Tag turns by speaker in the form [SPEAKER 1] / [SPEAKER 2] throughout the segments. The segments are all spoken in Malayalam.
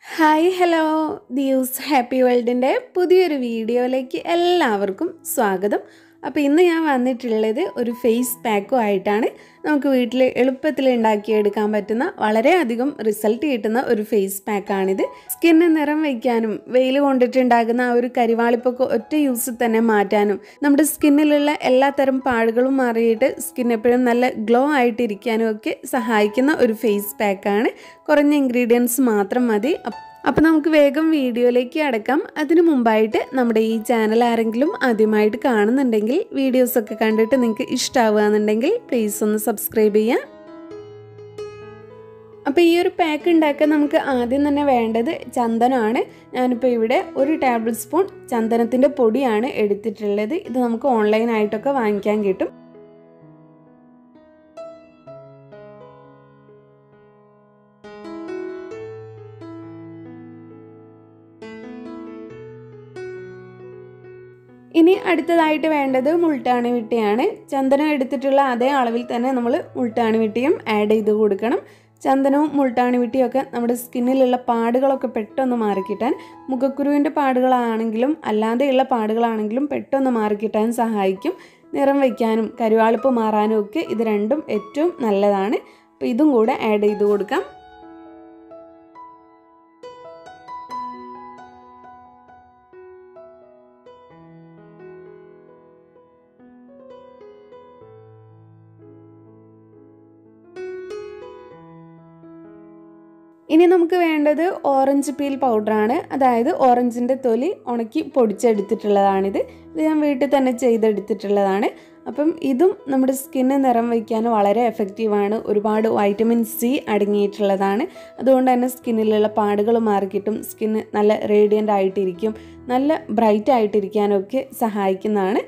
[SPEAKER 1] ഹായ് ഹലോ ദിയൂസ് ഹാപ്പി വേൾഡിൻ്റെ പുതിയൊരു വീഡിയോയിലേക്ക് എല്ലാവർക്കും സ്വാഗതം അപ്പോൾ ഇന്ന് ഞാൻ വന്നിട്ടുള്ളത് ഒരു ഫേസ് പാക്കും ആയിട്ടാണ് നമുക്ക് വീട്ടിൽ എളുപ്പത്തിൽ ഉണ്ടാക്കിയെടുക്കാൻ പറ്റുന്ന വളരെയധികം റിസൾട്ട് കിട്ടുന്ന ഒരു ഫേസ് പാക്കാണിത് സ്കിന്ന് നിറം വയ്ക്കാനും വെയിൽ കൊണ്ടിട്ടുണ്ടാകുന്ന ആ ഒരു കരിവാളിപ്പൊക്കെ ഒറ്റ യൂസിൽ തന്നെ മാറ്റാനും നമ്മുടെ സ്കിന്നിലുള്ള എല്ലാത്തരം പാടുകളും മാറിയിട്ട് സ്കിൻ എപ്പോഴും നല്ല ഗ്ലോ ആയിട്ടിരിക്കാനും ഒക്കെ സഹായിക്കുന്ന ഒരു ഫേസ് പാക്കാണ് കുറഞ്ഞ ഇൻഗ്രീഡിയൻസ് മാത്രം മതി അപ്പോൾ നമുക്ക് വേഗം വീഡിയോയിലേക്ക് അടക്കാം അതിനു മുമ്പായിട്ട് നമ്മുടെ ഈ ചാനൽ ആരെങ്കിലും ആദ്യമായിട്ട് കാണുന്നുണ്ടെങ്കിൽ വീഡിയോസൊക്കെ കണ്ടിട്ട് നിങ്ങൾക്ക് ഇഷ്ടമാവുകയെന്നുണ്ടെങ്കിൽ പ്ലീസ് ഒന്ന് സബ്സ്ക്രൈബ് ചെയ്യാം അപ്പോൾ ഈ ഒരു പാക്ക് ഉണ്ടാക്കാൻ നമുക്ക് ആദ്യം തന്നെ വേണ്ടത് ചന്ദനമാണ് ഞാനിപ്പോൾ ഇവിടെ ഒരു ടേബിൾ സ്പൂൺ ചന്ദനത്തിൻ്റെ പൊടിയാണ് എടുത്തിട്ടുള്ളത് ഇത് നമുക്ക് ഓൺലൈനായിട്ടൊക്കെ വാങ്ങിക്കാൻ കിട്ടും ഇനി അടുത്തതായിട്ട് വേണ്ടത് മുൾട്ടാണി വിട്ടിയാണ് ചന്ദനം എടുത്തിട്ടുള്ള അതേ അളവിൽ തന്നെ നമ്മൾ മുൾട്ടാണി വിട്ടിയും ആഡ് ചെയ്ത് കൊടുക്കണം ചന്ദനവും മുൾട്ടാണി വിട്ടിയൊക്കെ നമ്മുടെ സ്കിന്നിലുള്ള പാടുകളൊക്കെ പെട്ടെന്ന് മാറിക്കിട്ടാൻ മുഖക്കുരുവിൻ്റെ പാടുകളാണെങ്കിലും അല്ലാതെയുള്ള പാടുകളാണെങ്കിലും പെട്ടെന്ന് മാറിക്കിട്ടാൻ സഹായിക്കും നിറം വയ്ക്കാനും കരുവാളിപ്പ് മാറാനും ഒക്കെ ഇത് രണ്ടും ഏറ്റവും നല്ലതാണ് അപ്പോൾ ഇതും കൂടെ ആഡ് ചെയ്ത് കൊടുക്കാം ഇനി നമുക്ക് വേണ്ടത് ഓറഞ്ച് പീൽ പൗഡറാണ് അതായത് ഓറഞ്ചിൻ്റെ തൊലി ഉണക്കി പൊടിച്ചെടുത്തിട്ടുള്ളതാണിത് ഇത് ഞാൻ വീട്ടിൽ തന്നെ ചെയ്തെടുത്തിട്ടുള്ളതാണ് അപ്പം ഇതും നമ്മുടെ സ്കിന്ന് നിറം വയ്ക്കാൻ വളരെ എഫക്റ്റീവാണ് ഒരുപാട് വൈറ്റമിൻ സി അടങ്ങിയിട്ടുള്ളതാണ് അതുകൊണ്ട് തന്നെ സ്കിന്നിലുള്ള പാടുകൾ മാറിക്കിട്ടും സ്കിന്ന് നല്ല റേഡിയൻ്റ് ആയിട്ടിരിക്കും നല്ല ബ്രൈറ്റ് ആയിട്ടിരിക്കാനൊക്കെ സഹായിക്കുന്നതാണ്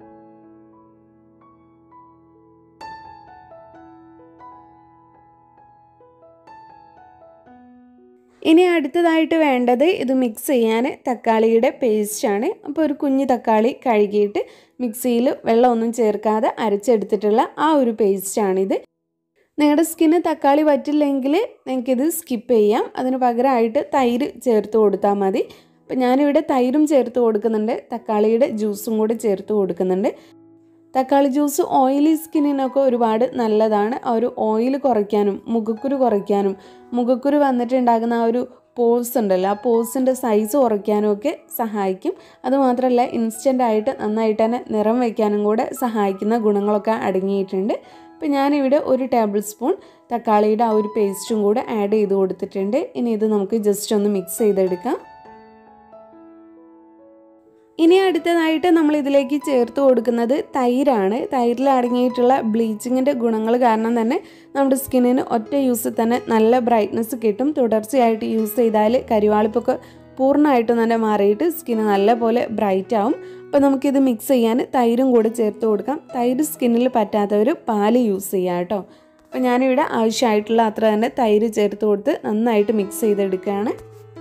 [SPEAKER 1] ഇനി അടുത്തതായിട്ട് വേണ്ടത് ഇത് മിക്സ് ചെയ്യാൻ തക്കാളിയുടെ പേസ്റ്റാണ് അപ്പോൾ ഒരു കുഞ്ഞു തക്കാളി കഴുകിയിട്ട് മിക്സിയിൽ വെള്ളമൊന്നും ചേർക്കാതെ അരച്ചെടുത്തിട്ടുള്ള ആ ഒരു പേസ്റ്റാണിത് നിങ്ങളുടെ സ്കിന്ന് തക്കാളി പറ്റില്ലെങ്കിൽ നിങ്ങൾക്കിത് സ്കിപ്പ് ചെയ്യാം അതിന് പകരമായിട്ട് തൈര് ചേർത്ത് കൊടുത്താൽ മതി അപ്പം ഞാനിവിടെ തൈരും ചേർത്ത് കൊടുക്കുന്നുണ്ട് തക്കാളിയുടെ ജ്യൂസും കൂടി ചേർത്ത് കൊടുക്കുന്നുണ്ട് തക്കാളി ജ്യൂസ് ഓയിലി സ്കിന്നിനൊക്കെ ഒരുപാട് നല്ലതാണ് ആ ഒരു ഓയിൽ കുറയ്ക്കാനും മുഖക്കുരു കുറയ്ക്കാനും മുഖക്കുരു വന്നിട്ടുണ്ടാകുന്ന ആ ഒരു പോസ് ഉണ്ടല്ലോ ആ പോസിൻ്റെ സൈസ് കുറയ്ക്കാനും ഒക്കെ സഹായിക്കും അതുമാത്രമല്ല ഇൻസ്റ്റൻ്റ് ആയിട്ട് നന്നായിട്ട് തന്നെ നിറം വയ്ക്കാനും കൂടെ സഹായിക്കുന്ന ഗുണങ്ങളൊക്കെ അടങ്ങിയിട്ടുണ്ട് അപ്പോൾ ഞാനിവിടെ ഒരു ടേബിൾ സ്പൂൺ തക്കാളിയുടെ ആ ഒരു പേസ്റ്റും കൂടെ ആഡ് ചെയ്ത് കൊടുത്തിട്ടുണ്ട് ഇനി ഇത് നമുക്ക് ജസ്റ്റ് ഒന്ന് മിക്സ് ചെയ്തെടുക്കാം ഇനി അടുത്തതായിട്ട് നമ്മൾ ഇതിലേക്ക് ചേർത്ത് കൊടുക്കുന്നത് തൈരാണ് തൈരിൽ അടങ്ങിയിട്ടുള്ള ബ്ലീച്ചിങ്ങിൻ്റെ ഗുണങ്ങൾ കാരണം തന്നെ നമ്മുടെ സ്കിന്നിന് ഒറ്റ യൂസിൽ തന്നെ നല്ല ബ്രൈറ്റ്നസ് കിട്ടും തുടർച്ചയായിട്ട് യൂസ് ചെയ്താൽ കരിവാളിപ്പൊക്കെ പൂർണ്ണമായിട്ടും തന്നെ മാറിയിട്ട് സ്കിന്ന് നല്ലപോലെ ബ്രൈറ്റ് ആവും അപ്പോൾ നമുക്കിത് മിക്സ് ചെയ്യാൻ തൈരും കൂടെ ചേർത്ത് കൊടുക്കാം തൈര് സ്കിന്നിൽ പറ്റാത്തവർ പാല് യൂസ് ചെയ്യാം കേട്ടോ അപ്പോൾ ഞാനിവിടെ ആവശ്യമായിട്ടുള്ള അത്ര തന്നെ തൈര് ചേർത്ത് കൊടുത്ത് നന്നായിട്ട് മിക്സ് ചെയ്തെടുക്കുകയാണ്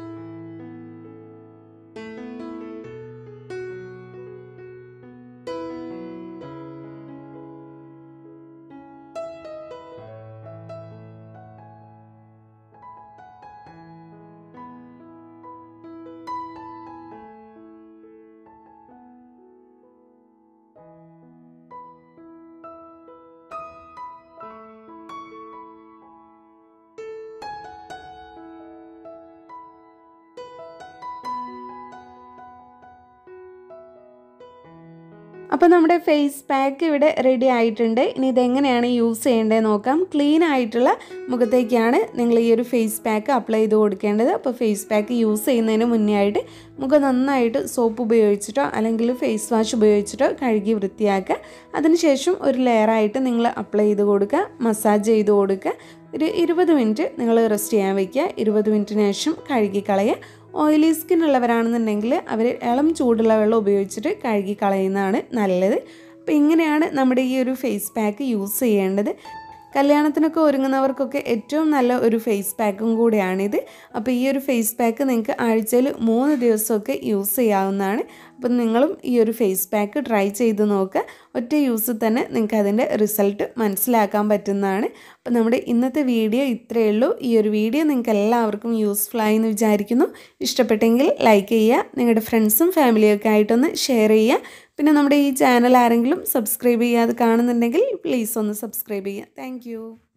[SPEAKER 1] അപ്പോൾ നമ്മുടെ ഫേസ് പാക്ക് ഇവിടെ റെഡി ആയിട്ടുണ്ട് ഇനി ഇതെങ്ങനെയാണ് യൂസ് ചെയ്യേണ്ടത് നോക്കാം ക്ലീൻ ആയിട്ടുള്ള മുഖത്തേക്കാണ് നിങ്ങൾ ഈ ഒരു ഫേസ് പാക്ക് അപ്ലൈ ചെയ്ത് കൊടുക്കേണ്ടത് അപ്പോൾ ഫേസ് പാക്ക് യൂസ് ചെയ്യുന്നതിന് മുന്നേ ആയിട്ട് മുഖം നന്നായിട്ട് സോപ്പ് ഉപയോഗിച്ചിട്ടോ അല്ലെങ്കിൽ ഫേസ് വാഷ് ഉപയോഗിച്ചിട്ടോ കഴുകി വൃത്തിയാക്കുക അതിനുശേഷം ഒരു ലെയറായിട്ട് നിങ്ങൾ അപ്ലൈ ചെയ്ത് കൊടുക്കുക മസാജ് ചെയ്ത് കൊടുക്കുക ഒരു ഇരുപത് മിനിറ്റ് നിങ്ങൾ റെസ്റ്റ് ചെയ്യാൻ വയ്ക്കുക ഇരുപത് മിനിറ്റിന് ശേഷം കഴുകി കളയുക ഓയിലി സ്കിൻ ഉള്ളവരാണെന്നുണ്ടെങ്കിൽ അവർ ഇളം ചൂടുള്ള വെള്ളം ഉപയോഗിച്ചിട്ട് കഴുകി കളയുന്നതാണ് നല്ലത് അപ്പോൾ ഇങ്ങനെയാണ് നമ്മുടെ ഈ ഒരു ഫേസ് പാക്ക് യൂസ് ചെയ്യേണ്ടത് കല്യാണത്തിനൊക്കെ ഒരുങ്ങുന്നവർക്കൊക്കെ ഏറ്റവും നല്ല ഒരു ഫേസ് പാക്കും കൂടിയാണിത് അപ്പോൾ ഈ ഒരു ഫേസ് പാക്ക് നിങ്ങൾക്ക് ആഴ്ചയിൽ മൂന്ന് ദിവസമൊക്കെ യൂസ് ചെയ്യാവുന്നതാണ് അപ്പം നിങ്ങളും ഈ ഒരു ഫേസ് പാക്ക് ട്രൈ ചെയ്ത് നോക്കുക ഒറ്റ യൂസിൽ തന്നെ നിങ്ങൾക്ക് അതിൻ്റെ റിസൾട്ട് മനസ്സിലാക്കാൻ പറ്റുന്നതാണ് അപ്പം നമ്മുടെ ഇന്നത്തെ വീഡിയോ ഇത്രയേ ഉള്ളൂ ഈ ഒരു വീഡിയോ നിങ്ങൾക്ക് എല്ലാവർക്കും യൂസ്ഫുൾ ആയി എന്ന് വിചാരിക്കുന്നു ഇഷ്ടപ്പെട്ടെങ്കിൽ ലൈക്ക് ചെയ്യുക നിങ്ങളുടെ ഫ്രണ്ട്സും ഫാമിലിയൊക്കെ ആയിട്ടൊന്ന് ഷെയർ ചെയ്യുക പിന്നെ നമ്മുടെ ഈ ചാനൽ ആരെങ്കിലും സബ്സ്ക്രൈബ് ചെയ്യാതെ കാണുന്നുണ്ടെങ്കിൽ പ്ലീസ് ഒന്ന് സബ്സ്ക്രൈബ് ചെയ്യുക താങ്ക്